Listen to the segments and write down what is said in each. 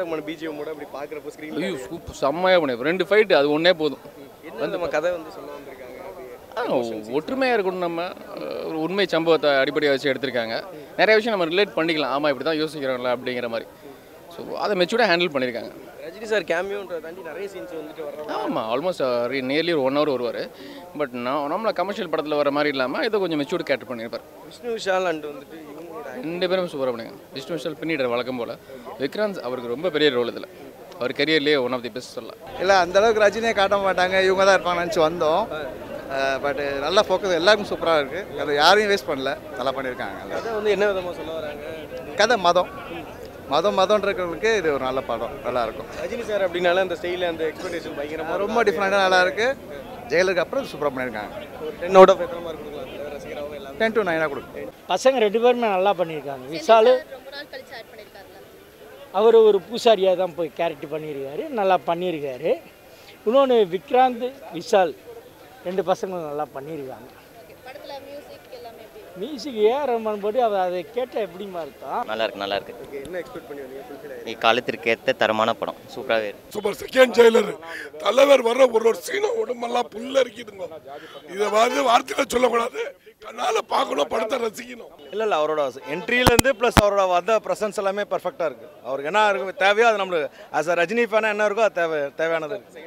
ரஹ்மான் பிஜிஎம்மோட அப்படி பார்க்குறப்போ ஸ்க்ரீன் ஐயோ சூப்பர் செம்மையாக பண்ணி ரெண்டு ஃபைட்டு அது ஒன்றே போதும் என்ன நம்ம கதை வந்து சொல்ல வந்திருக்காங்க அப்படியே ஆ, ஒற்றுமையாக இருக்கணும் நம்ம அஹ், ஒரு உண்மை சம்பவத்தை அடிப்படையாக வச்சு எடுத்திருக்காங்க நிறைய விஷயம் நம்ம ரிலேட் பண்ணிக்கலாம் ஆமாம் இப்படி தான் யோசிக்கிறோம்ல அப்படிங்கிற மாதிரி ஸோ அதை மெச்சூர்டாக ஹேண்டில் பண்ணியிருக்காங்க ரஜினி சார் கேமியோன்றதை தாண்டி நிறைய சீன்ஸ் வந்துட்டு வர்றாங்க ஆமாம் ஆல்மோஸ்ட் நியர்லி ஒரு ஒன் ஹவர் வருவார் பட் நான் நம்மள கமர்ஷியல் படத்தில் வர மாதிரி இல்லாமல் இதை கொஞ்சம் மெச்சூர்டு கேரக்டர் பண்ணியிருப்பார் விஷ்ணு விஷால் அண்ட் வந்துட்டு இவங்களோட ரெண்டு பேரும் சூப்பராக பண்ணுங்க விஷ்ணு விஷால் பின்னிடுற வழக்கம் போல் விக்ராந்த் அவருக்கு ரொம்ப பெரிய ரோல் இதில் அவர் கரியர்லேயே ஒன் ஆஃப் தி பெஸ்ட் சொல்லலாம் இல்லை அந்த அளவுக்கு ரஜினியை காட்ட மாட்டாங்க இவங்க தான் இருப்பாங்க நினச்சி வந்தோம் பட் நல்லா ஃபோக்கஸ் எல்லாருக்கும் சூப்பராக இருக்குது அதை யாரையும் வேஸ்ட் பண்ணல நல்லா பண்ணியிருக்காங்க கதை வந்து என்ன விதமாக சொல்ல வராங்க கதை மதம் மதம் மதம்ன்றவங்களுக்கு இது ஒரு நல்ல படம் நல்லா இருக்கும் ரஜினி சார் அப்படின்னால அந்த ஸ்டைல் அந்த எக்ஸ்பெக்டேஷன் பயங்கரமாக ரொம்ப டிஃப்ரெண்ட்டாக நல்லா இருக்கு ஜெயிலுக்கு அப்புறம் சூப்பராக பண்ணியிருக்காங்க ஒரு டென் அவுட் ஆஃப் எத்தனை மார்க் கொடுக்கலாம் ரசிகராகவும் எல்லாமே டென் டு நைனாக கொடுக்கும் பசங்க ரெண்டு பேருமே நல்லா பண்ணியிருக்காங்க விஷால் ரொம்ப நாள் கழிச்சு ஆட் பண்ணியிருக்காருல்ல அவர் ஒரு பூசாரியாக தான் போய் கேரக்டர் பண்ணியிருக்காரு நல்லா பண்ணியிருக்காரு இன்னொன்று விக்ராந்த் விஷால் ரெண்டு பசங்களும் நல்லா பண்ணியிருக்காங்க ஓகே படத்துல மியூசிக் எல்லாமே எப்படி மியூசிக் ஏஆர் ரஹ்மான் போட்டு அவர் அதை கேட்டால் எப்படிமா இருக்கும் நல்லா இருக்கு நல்லா இருக்கு ஓகே என்ன எக்ஸ்பெக்ட் பண்ணி வந்தீங்க ஃபுல்ஃபில் நீ காலத்திற்கு ஏற்ற தரமான படம் சூப்பராகவே இருக்கு சூப்பர் செகண்ட் ஜெயிலர் தலைவர் வர்ற ஒரு ஒரு சீனும் உடம்பெல்லாம் புல்ல இருக்குதுங்க இதை வந்து வார்த்தையில சொல்லக்கூடாது கண்ணால பார்க்கணும் படத்தை ரசிக்கணும் இல்லை இல்லை அவரோட என்ட்ரியிலேருந்து ப்ளஸ் அவரோட வந்த ப்ரெசன்ஸ் எல்லாமே பர்ஃபெக்டாக இருக்குது அவருக்கு என்ன இருக்கு தேவையோ அது நம்மளுக்கு ஆஸ் அ ரஜினி ஃபேனாக என்ன இருக்கோ அது தேவை தேவையானது இருக்கு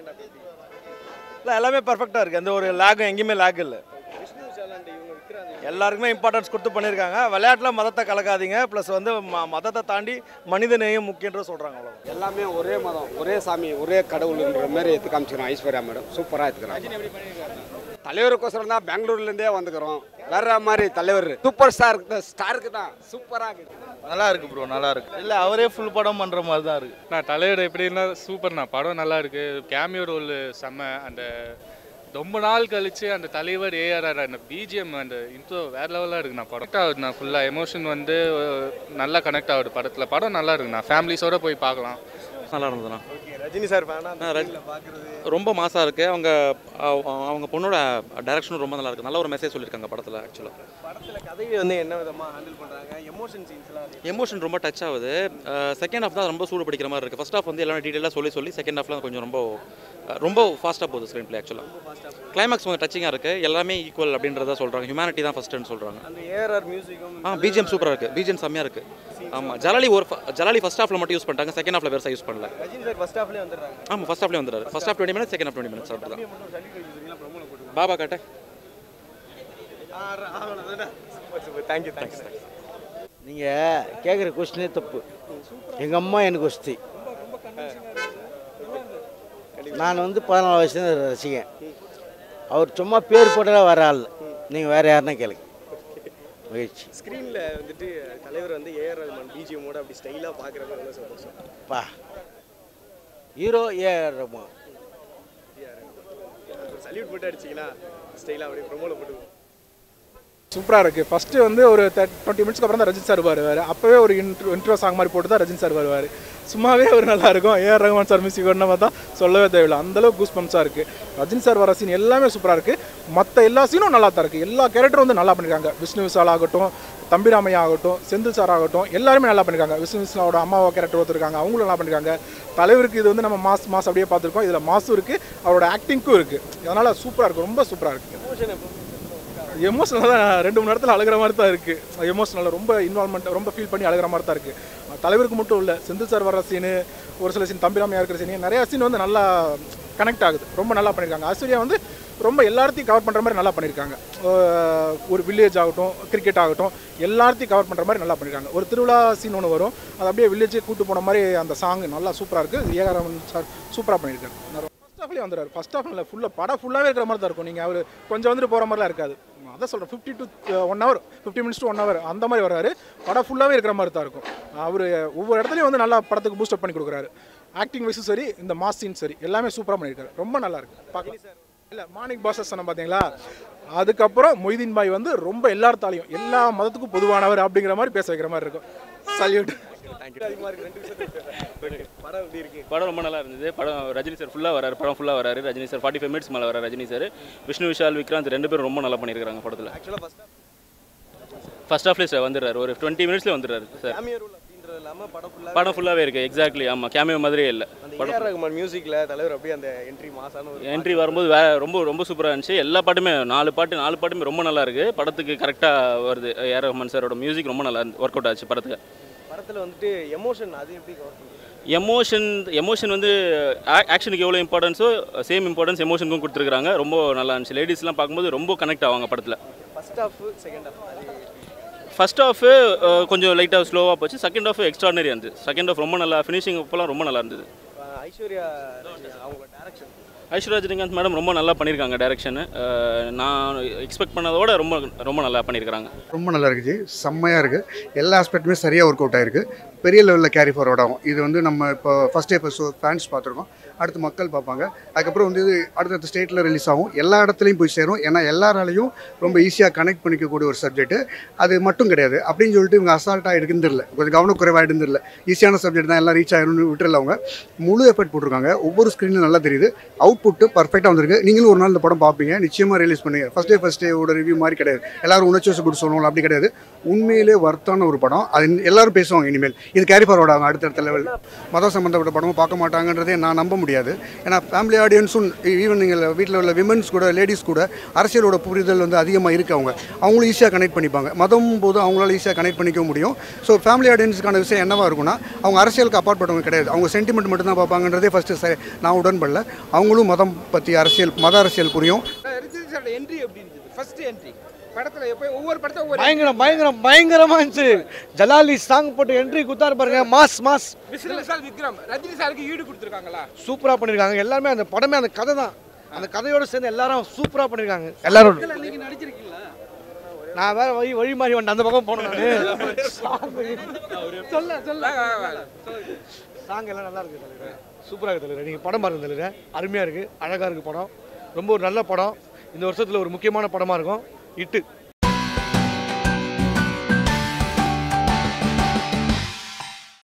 இல்லை எல்லாமே பர்ஃபெக்டாக இருக்குது எந்த ஒரு லேகும் எங்கேயுமே லேக் இல்லை எல்லாருக்குமே இம்பார்ட்டன்ஸ் கொடுத்து பண்ணியிருக்காங்க விளையாட்டில் மதத்தை கலக்காதீங்க ப்ளஸ் வந்து ம- மதத்தை தாண்டி மனித நேயம் முக்கியன்றது சொல்கிறாங்க அவ்வளோ எல்லாமே ஒரே மதம் ஒரே சாமி ஒரே கடவுள்ன்ற மாதிரி எடுத்து காமிச்சிக்கிறோம் ஐஸ்வர்யா மேடம் சூப்பராக எடுத்துக்கிறோம் தலைவருக்கோசரம் தான் பெங்களூர்லேருந்தே வந்துக்கிறோம் வேற மாதிரி தலைவர் சூப்பர் ஸ்டார் ஸ்டாருக்கு தான் சூப்பராக இருக்குது நல்லா இருக்கு ப்ரோ நல்லா இருக்கு இல்லை அவரே ஃபுல் படம் பண்ணுற மாதிரி தான் இருக்குது நான் தலைவர் எப்படின்னா சூப்பர்ண்ணா படம் நல்லா இருக்கு கேமியோ ரோல் செம்ம அந்த ரொம்ப நாள் கழிச்சு அந்த தலைவர் ஏஆர்ஆர் அந்த பிஜிஎம் அந்த இன்ட்ரோ வேற லெவலாக இருக்குண்ணா படம் கனெக்ட் ஆகுதுண்ணா ஃபுல்லாக எமோஷன் வந்து அஹ், நல்லா கனெக்ட் ஆகுது படத்தில் படம் நல்லா இருக்குண்ணா ஃபேமிலிஸோட போய் பார்க்கலாம் நல்லா இருந்ததுண்ணா ஓகே ரஜினி சார் வேணா பார்க்குறது ரொம்ப மாசாக இருக்குது அவங்க அவ- அவங்க பொண்ணோட டைரக்ஷனும் ரொம்ப நல்லா இருக்குது நல்ல ஒரு மெசேஜ் சொல்லியிருக்காங்க படத்தில் ஆக்சுவலாக படத்தில் கதையை வந்து என்ன விதமாக ஹேண்டில் பண்ணுறாங்க எமோஷன் சீன்ஸ்லாம் எமோஷன் ரொம்ப டச் ஆகுது செகண்ட் ஹாஃப் தான் ரொம்ப சூடு பிடிக்கிற மாதிரி இருக்குது ஃபர்ஸ்ட் ஹாஃப் வந்து எல்லாம் டீட்டெயிலாக சொல்லி சொல்லி செகண்ட் ஹாஃப்ல கொஞ்சம் ரொம்ப அஹ், ரொம்ப ஃபாஸ்ட்டாக போகுது ஸ்க்ரீன் ப்ளே ஆக்சுவலாக கிளைமேக்ஸ் கொஞ்சம் டச்சிங்காக இருக்குது எல்லாமே ஈக்குவல் அப்படின்றத சொல்கிறாங்க ஹியூமனிட்டி தான் ஃபஸ்ட்டுன்னு சொல்கிறாங்க அந்த ஏஆர்ஆர் மியூசிக்கும் ஆ பிஜிஎம் சூப்பராக இருக்குது பிஜிஎம் செம்மையாக இருக்குது ஆமாம் ஜலாலி ஒரு ஃப- ஜலாலி ஃபர்ஸ்ட் ஹாஃபில் மட்டும் யூஸ் பண்ணிட்டாங்க செகண்ட் ஹாஃபில் பெருசாக யூஸ் பண்ணல ரஜினி சார் ஃபர்ஸ்ட் ஹாஃப்லேயே வந்துடுறாங்க ஆமாம் ஃபர்ஸ்ட் ஹாஃப்லேயே வந்துடுறாரு first half twenty minutes second half twenty minutes அப்படி தான் பாபா காட்ட தேங்க்யூ தேங்க்ஸ் நீங்கள் கேட்குற கொஸ்டினே தப்பு எங்கள் அம்மா எனக்கு ஒஸ்தி நான் வந்து பதினாலு வயசுலேருந்து ரசிகன் அவர் சும்மா பேர் போட்டாலே வர ஆள் நீங்கள் வேறு யாருன்னா கேளுங்க மகிழ்ச்சி ஸ்க்ரீனில் வந்துட்டு தலைவர் வந்து ஏஆர் ரஹ்மான் பிஜிஎம்மோட அப்படி ஸ்டைலாக பார்க்குறது எவ்வளோ சந்தோஷம் பா ஹீரோ ஏஆர் ரஹ்மான் ஒரு சல்யூட் போட்டு அடிச்சிங்கன்னா ஸ்டைலாக அப்படியே ப்ரொமோவில் போட்டு சூப்பராக இருக்குது ஃபஸ்ட்டு வந்து ஒரு டுவெண்ட்டி மினிட்ஸ்க்கு அப்புறம் தான் ரஜினி சார் வருவார் அப்போவே ஒரு இன்ட்ரோ இன்ட்ரோ சாங் மாதிரி போட்டு தான் ரஜினி சார் வருவார் சும்மாவே ஒரு நல்லா இருக்கும் ஏஆர் ரஹ்மான் சார் மியூசிக் ஒன்று பார்த்தா சொல்லவே தேவையில்லை அந்தளவுக்கு கூஸ் பம்ப்ஸாக இருக்குது ரஜினி சார் வர சீன் எல்லாமே சூப்பராக இருக்குது மற்ற எல்லா சீனும் நல்லா தான் இருக்குது எல்லா கேரக்டரும் வந்து நல்லா பண்ணியிருக்காங்க விஷ்ணு விஷால் ஆகட்டும் தம்பிராமையா ஆகட்டும் செந்தில் சார் ஆகட்டும் எல்லாருமே நல்லா பண்ணியிருக்காங்க விஷ்ணு விஷாலோட அம்மாவை கேரக்டர் ஒருத்தருக்காங்க அவங்களும் நல்லா பண்ணியிருக்காங்க தலைவருக்கு இது வந்து நம்ம மாஸ் மாஸ் அப்படியே பார்த்துருக்கோம் இதில் மாஸும் இருக்குது அவரோட ஆக்டிங்க்கும் இருக்குது அதனால் சூப்பராக இருக்குது ரொம்ப சூப்பராக இருக்குது எமோஷன் எப்போ எமோஷனலாக தான் ரெண்டு மணி நேரத்தில் அழுகிற மாதிரி தான் இருக்குது எமோஷனலாக ரொம்ப இன்வால்மெண்ட் ரொம்ப ஃபீல் பண்ணி அழுகிற மாதிரி தான் இருக்குது தலைவருக்கு மட்டும் இல்லை செந்தில் சார் வர சீனு ஒரு சில சீன் தம்பிராமையாக இருக்கிற சீனு நிறையா சீன் வந்து நல்லா கனெக்ட் ஆகுது ரொம்ப நல்லா பண்ணியிருக்காங்க ஐஸ்வர்யா வந்து ரொம்ப எல்லாத்தையும் கவர் பண்ணுற மாதிரி நல்லா பண்ணியிருக்காங்க அஹ் ஒரு வில்லேஜ் ஆகட்டும் கிரிக்கெட் ஆகட்டும் எல்லாத்தையும் கவர் பண்ணுற மாதிரி நல்லா பண்ணியிருக்காங்க ஒரு திருவிழா சீன் ஒன்று வரும் அது அப்படியே வில்லேஜே கூட்டு போன மாதிரி அந்த சாங் நல்லா சூப்பராக இருக்குது ஏஆர் ரஹ்மான் சார் சூப்பராக பண்ணியிருக்காரு ஃபர்ஸ்ட் ஹாஃப்லேயே வந்துடுறாரு ஃபர்ஸ்ட் ஹாஃப் இல்லை ஃபுல்லாக படம் ஃபுல்லாகவே இருக்கிற மாதிரி தான் இருக்கும் நீங்கள் அவர் கொஞ்சம் வந்துட்டு போகிற மாதிரிலாம் இருக்காது அதான் சொல்கிறேன் fifty to one hour fifty minutes to one hour அந்த மாதிரி வராரு படம் ஃபுல்லாகவே இருக்கிற மாதிரி தான் இருக்கும் அவர் ஒவ்வொரு இடத்துலையும் வந்து நல்லா படத்துக்கு பூஸ்டப் பண்ணி கொடுக்குறாரு ஆக்டிங் வைஸும் சரி இந்த மாஸ் சீன் சரி எல்லாமே சூப்பராக பண்ணியிருக்காரு ரொம்ப நல்லா இருக்கு பார்க்கலாம் இல்லை மார்னிங் பாசஸ் சொன்ன பார்த்தீங்களா அதுக்கப்புறம் மொய்தீன் பாய் வந்து ரொம்ப எல்லாத்தாலையும் எல்லா மதத்துக்கும் பொதுவானவர் அப்படிங்கிற மாதிரி பேச வைக்கிற மாதிரி இருக்கும் சல்யூட் அதிகமாக இருக்கு ரெண்டு விஷயத்துக்கு படம் எப்படி இருக்கு படம் ரொம்ப நல்லா இருந்தது படம் ரஜினி சார் ஃபுல்லாக வராரு படம் ஃபுல்லாக வராரு Rajini sir forty five minutes மேலே வராரு ரஜினி சார் விஷ்ணு விஷால் விக்ராந்த் ரெண்டு பேரும் ரொம்ப நல்லா பண்ணியிருக்காங்க படத்தில் ஆக்சுவலாக ஃபர்ஸ்ட் ஃபர்ஸ்ட் ஹாஃப்லேயே சார் வந்துடுறாரு ஒரு டுவெண்ட்டி மினிட்ஸ்லேயே வந்துடுறாரு சார் கேமியோ ரோல் அப்படின்னு அப்படின்றது இல்லாம படம் ஃபுல்லா படம் ஃபுல்லாகவே இருக்குது எக்ஸாக்ட்லி ஆமாம் கேமியோ மாதிரியே இல்லை அந்த படம் ஏஆர் ரகுமான் மியூசிக்ல தலைவர் அப்படியே அந்த என்ட்ரி மாசான ஒரு என்ட்ரி வரும்போது வே ரொம்ப ரொம்ப சூப்பராக இருந்துச்சு எல்லா பாட்டுமே நாலு பாட்டு நாலு பாட்டுமே ரொம்ப நல்லா இருக்கு படத்துக்கு கரெக்டாக வருது ஏஆர் ரஹ்மான் சாரோட மியூசிக் ரொம்ப நல்லா ஒர்க் அவுட் ஆச்சு படத்துக்கு படத்துல வந்துட்டு எமோஷன் அது எப்படி கவர் பண்ணுறீங்க எமோஷன் எமோஷன் வந்து ஆக்ஷனுக்கு எவ்வளோ இம்பார்ட்டன்ஸோ சேம் இம்பார்ட்டன்ஸ் எமோஷனுக்கும் கொடுத்துருக்காங்க ரொம்ப நல்லா இருந்துச்சு லேடிஸ்லாம் பார்க்கும்போது ரொம்ப கனெக்ட் ஆவாங்க படத்தில் ஃபர்ஸ்ட் ஹாஃப் செகண்ட் ஹாஃப் அது ஃபர்ஸ்ட் ஹாஃபு கொஞ்சம் லைட்டாக ஸ்லோவாக போச்சு செகண்ட் ஹாஃப் எக்ஸ்ட்ரானரி இருந்துச்சு செகண்ட் ஹாஃப் ரொம்ப நல்லா ஃபினிஷிங் அப்போலாம் ரொம்ப நல்லா இருந்தது அஹ் ஐஸ்வர்யா ராஜ் அவங்களோட டேரக்ஷன் ஐஸ்வர்யா ரஜினிகாந்த் மேடம் ரொம்ப நல்லா பண்ணியிருக்காங்க டைரக்ஷனு நான் எக்ஸ்பெக்ட் பண்ணதோட ரொம்ப ரொம்ப நல்லா பண்ணியிருக்காங்க ரொம்ப நல்லா இருக்குது செம்மையாக இருக்குது எல்லா ஆஸ்பெக்ட்டுமே சரியாக ஒர்க் அவுட் ஆயிருக்கு பெரிய லெவலில் கேரி ஃபார்வர்ட் ஆகும் இது வந்து நம்ம இப்போ ஃபஸ்ட் டே ஃபஸ்ட் ஃபேன்ஸ் பார்த்துருக்கோம் அடுத்து மக்கள் பார்ப்பாங்க அதுக்கப்புறம் வந்து இது அடுத்தடுத்த ஸ்டேட்டில் ரிலீஸ் ஆகும் எல்லா இடத்துலையும் போய் சேரும் ஏன்னா எல்லாராலையும் ரொம்ப ஈஸியாக கனெக்ட் பண்ணிக்கக்கூடிய ஒரு சப்ஜெக்ட் அது மட்டும் கிடையாது அப்படின்னு சொல்லிட்டு இவங்க அசால்ட்டாக எடுக்குந்திரல கொஞ்சம் கவனக்குறைவாக எடுந்துடல ஈஸியான சப்ஜெக்ட் தான் எல்லாம் ரீச் ஆயிரும்னு விட்டுறல அவங்க முழு எஃபர்ட் போட்டிருக்காங்க ஒவ்வொரு ஸ்க்ரீனும் நல்லா தெரியுது அவுட்புட்டு பர்ஃபெக்டாக வந்திருக்கு நீங்களும் ஒரு நாள் இந்த படம் பார்ப்பீங்க நிச்சயமாக ரிலீஸ் பண்ணுங்க ஃபஸ்ட் டே ஃபஸ்ட் டேவோட ரிவ்யூ மாதிரி கிடையாது எல்லாரும் உணர்ச்சி வசப்பட்டு சொல்லணும் அப்படி கிடையாது உண்மையிலே வர்த்தான ஒரு படம் அது எல்லாரும் பேசுவாங்க இனிமேல் இது கேரி ஃபார்வர்ட் ஆகும் அடுத்தடுத்த லெவல் மதம் சம்மந்தப்பட்ட படமும் பார்க்க மாட்டாங்கன்றதே நான் நம்ப முடியாது ஏன்னா ஃபேமிலி ஆடியன்ஸும் ஈவன் நீங்கள் வீட்டில் உள்ள விமன்ஸ் கூட லேடிஸ் கூட அரசியலோட புரிதல் வந்து அதிகமாக இருக்குது அவங்க அவங்களும் ஈஸியாக கனெக்ட் பண்ணிப்பாங்க மதம் போது அவங்களால ஈஸியாக கனெக்ட் பண்ணிக்க முடியும் ஸோ ஃபேமிலி ஆடியன்ஸுக்கான விஷயம் என்னவா இருக்கும்னா அவங்க அரசியலுக்கு அப்பாற்பட்டவங்க கிடையாது அவங்க சென்டிமெண்ட் மட்டும் தான் பார்ப்பாங்கன்றதே ஃபஸ்ட்டு நான் உடன்படல அவங்களும் மதம் பற்றி அரசியல் மத அரசியல் புரியும் ரஜினி சாரோட என்ட்ரி எப்படி இருந்தது ஃபர்ஸ்ட் என்ட்ரி படத்துல எப்போ ஒவ்வொரு படத்தை ஒவ்வொரு பயங்கரம் பயங்கரம் பயங்கரமா இருந்துச்சு ஜலாலி சாங் போட்டு என்ட்ரி குத்தாரு பாருங்க மாஸ் மாஸ் விஷ்ணு விஷால் விக்ரம் ரஜினி சாருக்கு ஈடு கொடுத்துருக்காங்களா சூப்பரா பண்ணிருக்காங்க எல்லாருமே அந்த படமே அந்த கதை தான் அந்த கதையோட சேர்ந்து எல்லாரும் சூப்பரா பண்ணிருக்காங்க எல்லாரும் நீங்க நடிச்சிருக்கீங்களா நான் வேற வழி வழி மாறி வந்து அந்த பக்கம் போனேன் சொல்ல சொல்ல சாங் எல்லாம் நல்லா இருக்கு தலைவர் சூப்பராக இருக்கு தலைவர் நீங்கள் படம் பாருங்க தலைவர் அருமையாக இருக்குது அழகாக இருக்குது படம் ரொம்ப ஒரு நல்ல படம் இந்த வருஷத்தில் ஒரு முக்கியமான படமாக இருக்கும் இட்டு